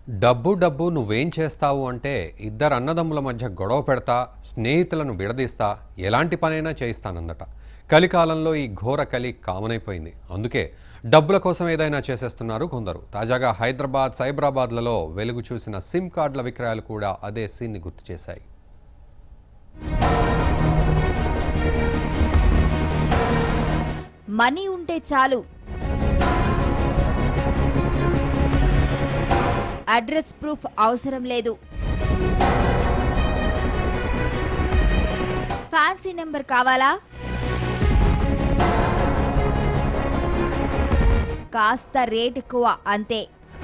డబ్బు డబ్బు నువ్వేం చేస్తావు అంటే ఇద్దరు అన్నదమ్ముల మధ్య గొడవ పెడతా స్నేహితులను విడదీస్తా ఎలాంటి పనైనా చేయిస్తానందట కలికాలంలో ఈ ఘోర కలి కామన్ అయిపోయింది అందుకే డబ్బుల కోసం ఏదైనా చేసేస్తున్నారు కొందరు తాజాగా హైదరాబాద్ సైబరాబాద్లలో వెలుగు చూసిన సిమ్ కార్డుల విక్రయాలు కూడా అదే సీన్ని గుర్తు చేశాయి మనీ ఉంటే చాలు అడ్రస్ ప్రూఫ్ అవసరం లేదు ఫ్యాన్సీ నెంబర్ కావాలా కాస్త రేట్ ఎక్కువ అంతే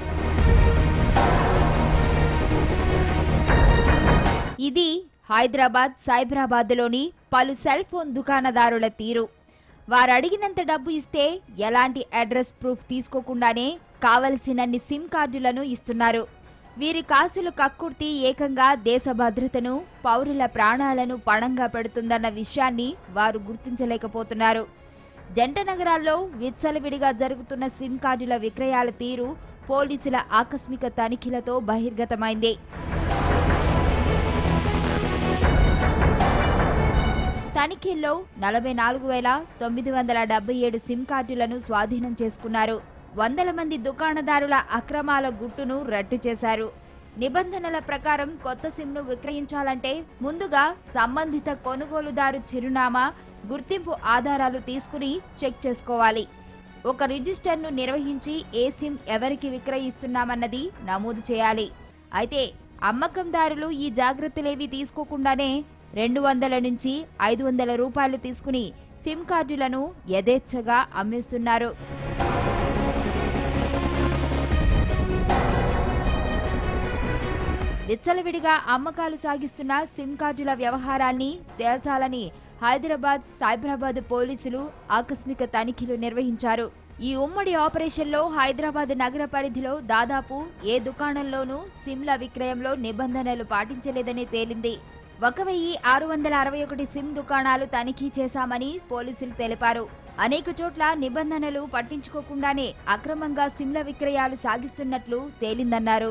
ఇది హైదరాబాద్ సైబరాబాద్లోని పలు సెల్ ఫోన్ దుకాణదారుల తీరు వారు అడిగినంత డబ్బు ఇస్తే ఎలాంటి అడ్రస్ ప్రూఫ్ తీసుకోకుండానే కావలసినన్ని సిమ్ కార్డులను ఇస్తున్నారు వీరి కాసులు కక్కుర్తి ఏకంగా దేశ భద్రతను పౌరుల ప్రాణాలను పణంగా పెడుతుందన్న విషయాన్ని వారు గుర్తించలేకపోతున్నారు జంట నగరాల్లో విచ్చలవిడిగా జరుగుతున్న సిమ్ కార్డుల విక్రయాల తీరు పోలీసుల ఆకస్మిక తనిఖీలతో బహిర్గతమైంది తనిఖీల్లో నలభై నాలుగు వేల తొమ్మిది వందల డెబ్బై ఏడు సిమ్ కార్డులను స్వాధీనం చేసుకున్నారు వందల మంది దుకాణదారుల అక్రమాల గుట్టును రట్టు చేశారు నిబంధనల ప్రకారం కొత్త సిమ్ను విక్రయించాలంటే ముందుగా సంబంధిత కొనుగోలుదారు చిరునామా గుర్తింపు ఆధారాలు తీసుకుని చెక్ చేసుకోవాలి ఒక రిజిస్టర్ను నిర్వహించి ఏ సిమ్ ఎవరికి విక్రయిస్తున్నామన్నది నమోదు చేయాలి అయితే అమ్మకందారులు ఈ జాగ్రత్తలేవి తీసుకోకుండానే రెండు వందల నుంచి ఐదు వందల రూపాయలు తీసుకుని సిమ్ కార్డులను యథేచ్ఛగా అమ్మేస్తున్నారు విచ్చలవిడిగా అమ్మకాలు సాగిస్తున్న సిమ్ కార్డుల వ్యవహారాన్ని తేల్చాలని హైదరాబాద్ సైబరాబాద్ పోలీసులు ఆకస్మిక తనిఖీలు నిర్వహించారు ఈ ఉమ్మడి ఆపరేషన్లో హైదరాబాద్ నగర పరిధిలో దాదాపు ఏ దుకాణంలోనూ సిమ్ల విక్రయంలో నిబంధనలు పాటించలేదని తేలింది ఒక వెయ్యి ఆరు వందల అరవై ఒకటి సిమ్ దుకాణాలు తనిఖీ చేశామని పోలీసులు తెలిపారు అనేక చోట్ల నిబంధనలు పట్టించుకోకుండానే అక్రమంగా సిమ్ల విక్రయాలు సాగిస్తున్నట్లు తేలిందన్నారు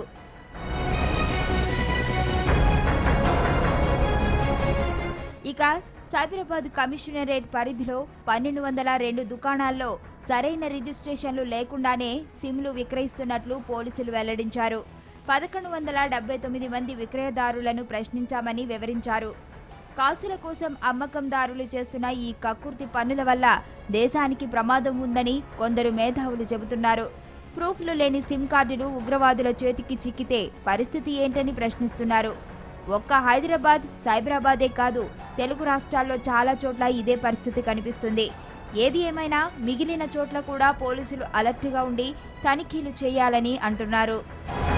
ఇక సైబరాబాద్ కమిషనరేట్ పరిధిలో పన్నెండు వందల రెండు దుకాణాల్లో సరైన రిజిస్ట్రేషన్లు లేకుండానే సిమ్లు విక్రయిస్తున్నట్లు పోలీసులు వెల్లడించారు పదకొండు వందల డెబ్బై తొమ్మిది మంది విక్రయదారులను ప్రశ్నించామని వివరించారు కాసుల కోసం అమ్మకందారులు చేస్తున్న ఈ కక్కుర్తి పన్నుల వల్ల దేశానికి ప్రమాదం ఉందని కొందరు మేధావులు చెబుతున్నారు ప్రూఫ్లు లేని సిమ్ కార్డులు ఉగ్రవాదుల చేతికి చిక్కితే పరిస్థితి ఏంటని ప్రశ్నిస్తున్నారు ఒక్క హైదరాబాద్ సైబరాబాదే కాదు తెలుగు రాష్ట్రాల్లో చాలా చోట్ల ఇదే పరిస్థితి కనిపిస్తుంది ఏది ఏమైనా మిగిలిన చోట్ల కూడా పోలీసులు అలర్ట్గా ఉండి తనిఖీలు చేయాలని అంటున్నారు